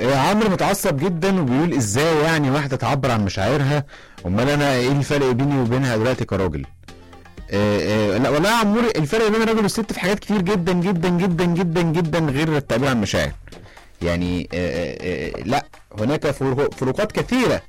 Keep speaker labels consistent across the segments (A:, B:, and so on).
A: آه، عمرو متعصب جدا وبيقول ازاي يعني واحده تعبر عن مشاعرها امال انا ايه الفرق بيني وبينها دلوقتي كراجل آه، آه، لا والله يا عمور الفرق بين الراجل والست في حاجات كتير جدا جدا جدا جدا جدا غير التعبير عن المشاعر يعني آه، آه، آه، لا هناك فروق- فروقات كثيره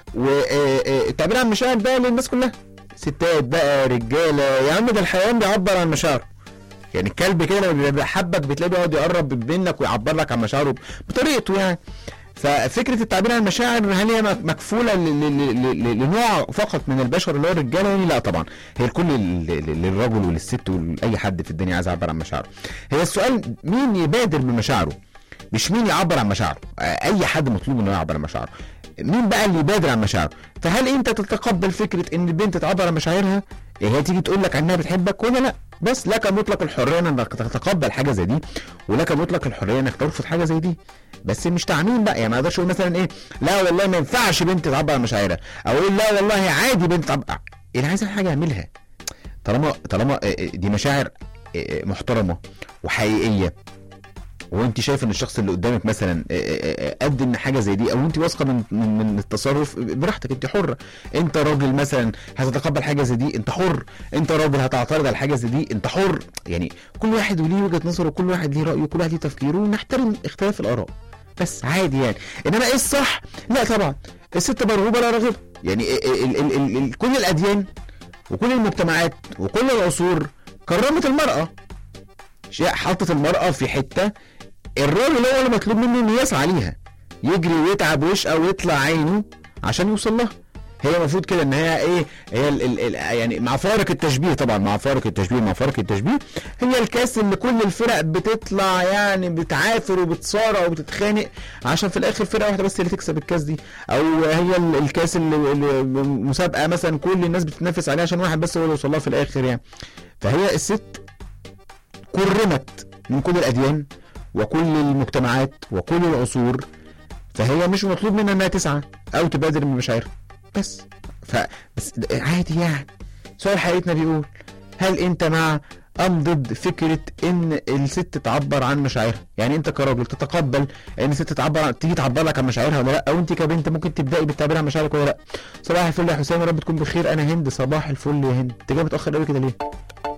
A: والتعبير عن المشاعر ده للناس كلها ستات بقى رجاله يا عم ده الحيوان بيعبر عن مشاعره يعني الكلب كده لما بيبقى حبك بتلاقيه بيقعد يقرب منك ويعبر لك عن مشاعره بطريقته يعني ففكره التعبير عن المشاعر هل هي مكفوله ل- ل- ل- ل- لنوع فقط من البشر اللي هو الرجاله يعني لا طبعا هي الكل ل- ل- للرجل وللست ولاي حد في الدنيا عايز يعبر عن مشاعره هي السؤال مين يبادر بمشاعره مش مين يعبر عن مشاعره آه، اي حد مطلوب انه يعبر عن مشاعره مين بقى اللي يبادر عن مشاعره فهل انت تتقبل فكره ان البنت تعبر عن مشاعرها يعني هي تيجي تقول لك انها بتحبك ولا لا بس لك مطلق الحريه انك تتقبل حاجه زي دي ولك مطلق الحريه انك ترفض حاجه زي دي بس مش تعميم بقى يعني ما اقدرش اقول مثلا ايه لا والله ما ينفعش بنت تعبر عن مشاعرها او اقول لا والله عادي بنت تعبر اللي عايز حاجه اعملها طالما طالما آه، آه، دي مشاعر آه، آه، محترمه وحقيقيه وانت شايف ان الشخص اللي قدامك مثلا آه، آه، آه، قد ان حاجه زي دي او انت واثقه من من من التصرف براحتك انت حره انت راجل مثلا هتتقبل حاجه زي دي انت حر انت راجل هتعترض على حاجه زي دي انت حر يعني كل واحد وليه وجهه نظره وكل واحد ليه رايه وكل واحد ليه تفكيره ونحترم اختلاف الاراء بس عادي يعني انما ايه الصح لا طبعا الست مرغوبه لا راغبه يعني ال ال ال ال ال كل الاديان وكل المجتمعات وكل العصور كرمت المراه شيء حطت المرأة في حتة الراجل هو اللي مطلوب منه انه يسعى ليها يجري ويتعب ويشقى ويطلع عينه عشان يوصل لها هي المفروض كده ان هي ايه هي ال ال ال يعني مع فارق التشبيه طبعا مع فارق التشبيه مع فارق التشبيه هي الكاس اللي كل الفرق بتطلع يعني بتعافر وبتصارع وبتتخانق عشان في الاخر فرقه واحده بس اللي تكسب الكاس دي او هي ال- الكاس اللي, اللي مسابقه مثلا كل الناس بتتنافس عليها عشان واحد بس هو اللي يوصل لها في الاخر يعني فهي الست كرمت من كل الاديان وكل المجتمعات وكل العصور فهي مش مطلوب منها انها تسعى او تبادر من مشاعرها بس ف بس عادي يعني سؤال حلقتنا بيقول هل انت مع ام ضد فكره ان الست تعبر عن مشاعرها يعني انت كراجل تتقبل ان الست تعبر عن... تيجي تعبر لك عن مشاعرها ولا لا او انت كبنت ممكن تبداي بالتعبير عن مشاعرك ولا لا صباح الفل يا حسام يا رب تكون بخير انا هند صباح الفل يا هند انت جاي متاخر قوي كده ليه